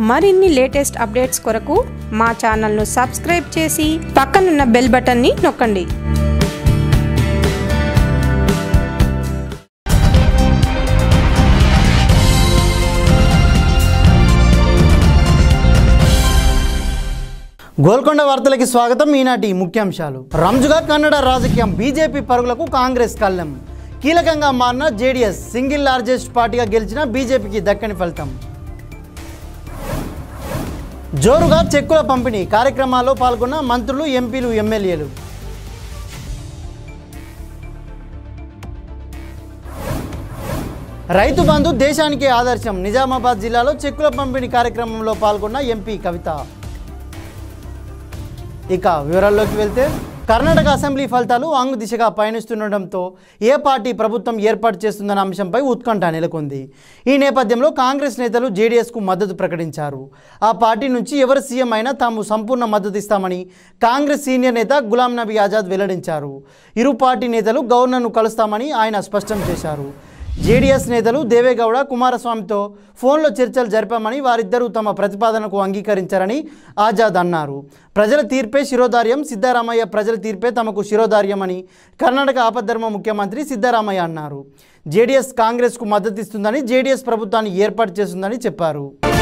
మరిన్ని latest updates కొరకు మా ఛానల్ను సబ్స్క్రైబ్ చేసి పక్కనున్న బెల్ బటన్ని నొక్కండి గోల్కొండ వార్తలకి స్వాగతం ఈనాటి ముఖ్యాంశాలు రంజుగా కన్నడ రాజకీయం బీజేపీ పరుగులకు కాంగ్రెస్ కళ్ళెం కీలకంగా మారిన జేడీఎస్ సింగిల్ లార్జెస్ట్ పార్టీగా గెలిచిన బీజేపీకి దక్కని ఫలితం జోరుగా చెక్కుల పంపిణీ కార్యక్రమాల్లో పాల్గొన్న మంత్రులు ఎంపీలు ఎమ్మెల్యేలు రైతు బంధు దేశానికే ఆదర్శం నిజామాబాద్ జిల్లాలో చెక్కుల పంపిణీ కార్యక్రమంలో పాల్గొన్న ఎంపీ కవిత ఇక వివరాల్లోకి వెళ్తే కర్ణాటక అసెంబ్లీ ఫలితాలు ఆంగు దిశగా పయనిస్తుండటంతో ఏ పార్టీ ప్రభుత్వం ఏర్పాటు చేస్తుందన్న అంశంపై ఉత్కంఠ నెలకొంది ఈ నేపథ్యంలో కాంగ్రెస్ నేతలు జేడీఎస్కు మద్దతు ప్రకటించారు ఆ పార్టీ నుంచి ఎవరు సీఎం అయినా తాము సంపూర్ణ మద్దతు ఇస్తామని కాంగ్రెస్ సీనియర్ నేత గులాం నబీ ఆజాద్ వెల్లడించారు ఇరు పార్టీ నేతలు గవర్నర్ను కలుస్తామని ఆయన స్పష్టం చేశారు జేడీఎస్ నేతలు దేవేగౌడ కుమారస్వామితో ఫోన్లో చర్చలు జరిపామని వారిద్దరూ తమ ప్రతిపాదనకు అంగీకరించారని ఆజాద్ అన్నారు ప్రజల తీర్పే శిరోధార్యం సిద్ధరామయ్య ప్రజల తీర్పే తమకు శిరోధార్యం అని కర్ణాటక ఆపద్ధర్మ ముఖ్యమంత్రి సిద్ధరామయ్య అన్నారు జేడీఎస్ కాంగ్రెస్కు మద్దతు ఇస్తుందని జేడీఎస్ ప్రభుత్వాన్ని ఏర్పాటు చేస్తుందని చెప్పారు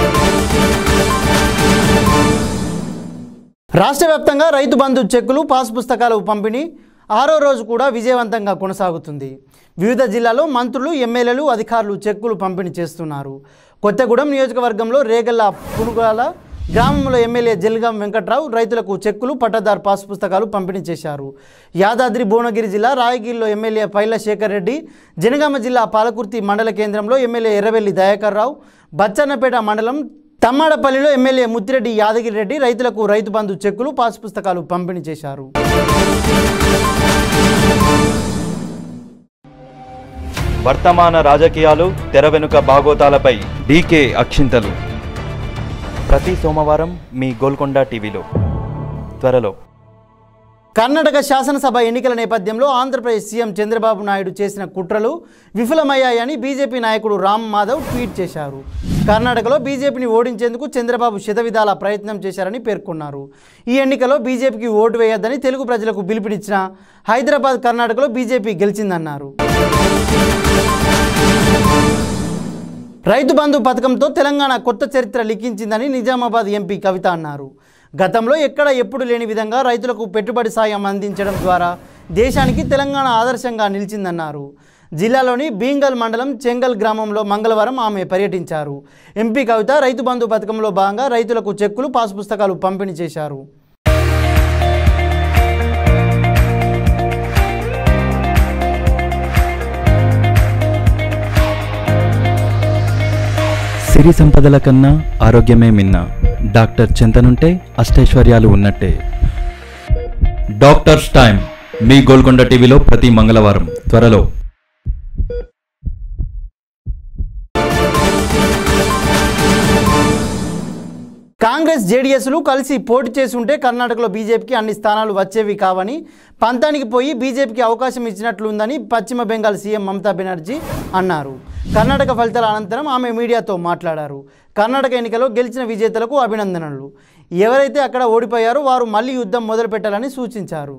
రాష్ట్ర వ్యాప్తంగా రైతు బంధు చెక్కులు పాస్ పుస్తకాలు పంపిణీ ఆరో రోజు కూడా విజయవంతంగా కొనసాగుతుంది వివిధ జిల్లాలో మంత్రులు ఎమ్మెల్యేలు అధికారులు చెక్కులు పంపిణీ చేస్తున్నారు కొత్తగూడెం నియోజకవర్గంలో రేగల్ల పునుగాల గ్రామంలో ఎమ్మెల్యే జల్గాం వెంకట్రావు రైతులకు చెక్కులు పట్టదారు పాస్ పుస్తకాలు పంపిణీ చేశారు యాదాద్రి భువనగిరి జిల్లా రాయగిరిలో ఎమ్మెల్యే పైల శేఖర్ రెడ్డి జనగామ జిల్లా పాలకుర్తి మండల కేంద్రంలో ఎమ్మెల్యే ఎర్రవెల్లి దయాకర్ రావు బచ్చన్నపేట మండలం తమ్మాడపల్లిలో ఎమ్మెల్యే ముత్తిరెడ్డి యాదగిరి రెడ్డి రైతులకు రైతు బంధు చెక్కులు పాస్ పుస్తకాలు పంపిణీ చేశారు వర్తమాన రాజకీయాలు తెర వెనుక బాగోతాలపై డీకే అక్షింతలు ప్రతి సోమవారం మీ గోల్కొండ టీవీలో త్వరలో కర్ణాటక శాసనసభ ఎన్నికల నేపథ్యంలో ఆంధ్రప్రదేశ్ సీఎం చంద్రబాబు నాయుడు చేసిన కుట్రలు విఫలమయ్యాయని బీజేపీ నాయకుడు రామ్ మాధవ్ ట్వీట్ చేశారు కర్ణాటకలో బీజేపీని ఓడించేందుకు చంద్రబాబు శతవిధాల ప్రయత్నం చేశారని పేర్కొన్నారు ఈ ఎన్నికలో బీజేపీకి ఓటు వేయొద్దని తెలుగు ప్రజలకు పిలుపునిచ్చిన హైదరాబాద్ కర్ణాటకలో బీజేపీ గెలిచిందన్నారు రైతు బంధు పథకంతో తెలంగాణ కొత్త చరిత్ర లిఖించిందని నిజామాబాద్ ఎంపీ కవిత అన్నారు గతంలో ఎక్కడ ఎప్పుడు లేని విధంగా రైతులకు పెట్టుబడి సాయం అందించడం ద్వారా దేశానికి తెలంగాణ ఆదర్శంగా నిలిచిందన్నారు జిల్లాలోని బీంగల్ మండలం చెంగల్ గ్రామంలో మంగళవారం ఆమె పర్యటించారు ఎంపీ కవిత రైతు బంధు పథకంలో భాగంగా రైతులకు చెక్కులు పాస్ పుస్తకాలు పంపిణీ చేశారు సిరి సంపదల కన్నా ఆరోగ్యమే మిన్న డాక్టర్ చింతనుంటే అష్టైశ్వర్యాలు ఉన్నట్టే డాక్టర్స్ టైం మీ గోల్కొండ టీవీలో ప్రతి మంగళవారం త్వరలో కాంగ్రెస్ జేడీఎస్లు కలిసి పోటీ చేసి ఉంటే కర్ణాటకలో బీజేపీకి అన్ని స్థానాలు వచ్చేవి కావని పంతానికి పోయి బీజేపీకి అవకాశం ఇచ్చినట్లుందని పశ్చిమ బెంగాల్ సీఎం మమతా బెనర్జీ అన్నారు కర్ణాటక ఫలితాల అనంతరం ఆమె మీడియాతో మాట్లాడారు కర్ణాటక ఎన్నికలో గెలిచిన విజేతలకు అభినందనలు ఎవరైతే అక్కడ ఓడిపోయారో వారు మళ్ళీ యుద్ధం మొదలుపెట్టాలని సూచించారు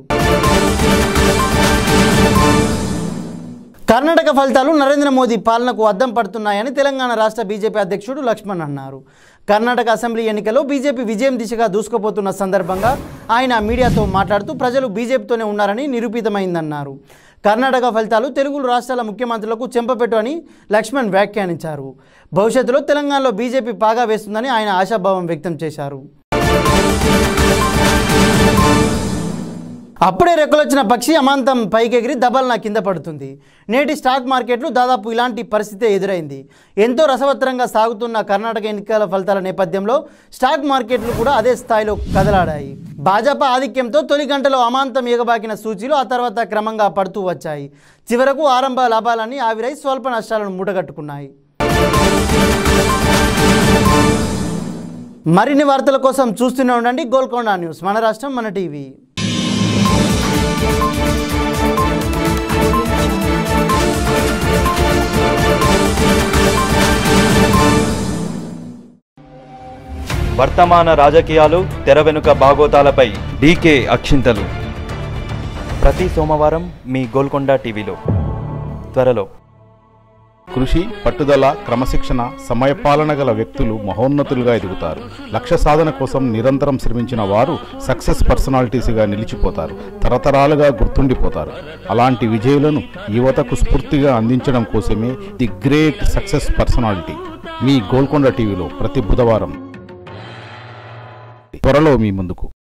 కర్ణాటక ఫలితాలు నరేంద్ర మోదీ పాలనకు అద్దం పడుతున్నాయని తెలంగాణ రాష్ట్ర బీజేపీ అధ్యక్షుడు లక్ష్మణ్ అన్నారు కర్ణాటక అసెంబ్లీ ఎన్నికల్లో బీజేపీ విజయం దిశగా దూసుకుపోతున్న సందర్భంగా ఆయన మీడియాతో మాట్లాడుతూ ప్రజలు బీజేపీతోనే ఉన్నారని నిరూపితమైందన్నారు కర్ణాటక ఫలితాలు తెలుగు రాష్ట్రాల ముఖ్యమంత్రులకు చెంపపెట్టు అని లక్ష్మణ్ వ్యాఖ్యానించారు భవిష్యత్తులో తెలంగాణలో బీజేపీ పాగా వేస్తుందని ఆయన ఆశాభావం వ్యక్తం చేశారు అప్పుడే రెక్కలొచ్చిన పక్షి అమాంతం పైకెగిరి దబల్న కింద పడుతుంది నేటి స్టాక్ మార్కెట్లు దాదాపు ఇలాంటి పరిస్థితే ఎదురైంది ఎంతో రసవత్తరంగా సాగుతున్న కర్ణాటక ఎన్నికల ఫలితాల నేపథ్యంలో స్టాక్ మార్కెట్లు కూడా అదే స్థాయిలో కదలాడాయి భాజపా ఆధిక్యంతో తొలి గంటలో అమాంతం ఎగబాకిన సూచీలు ఆ తర్వాత క్రమంగా పడుతూ వచ్చాయి చివరకు ఆరంభ లాభాలన్నీ ఆవిరై స్వల్ప నష్టాలను మూటగట్టుకున్నాయి మరిన్ని వార్తల కోసం చూస్తూనే ఉండండి గోల్కొండ న్యూస్ మన రాష్ట్రం మన టీవీ వర్తమాన రాజకీయాలు తెర వెనుక బాగోతాలపై డీకే అక్షింతలు ప్రతి సోమవారం మీ గోల్కొండ టీవీలో త్వరలో కృషి పట్టుదల క్రమశిక్షణ సమయపాలన గల వ్యక్తులు మహోన్నతులుగా ఎదుగుతారు లక్ష్య సాధన కోసం నిరంతరం శ్రమించిన వారు సక్సెస్ పర్సనాలిటీస్గా నిలిచిపోతారు తరతరాలుగా గుర్తుండిపోతారు అలాంటి విజయులను యువతకు స్ఫూర్తిగా అందించడం కోసమే ది గ్రేట్ సక్సెస్ పర్సనాలిటీ మీ గోల్కొండ టీవీలో ప్రతి బుధవారం త్వరలో మీ ముందుకు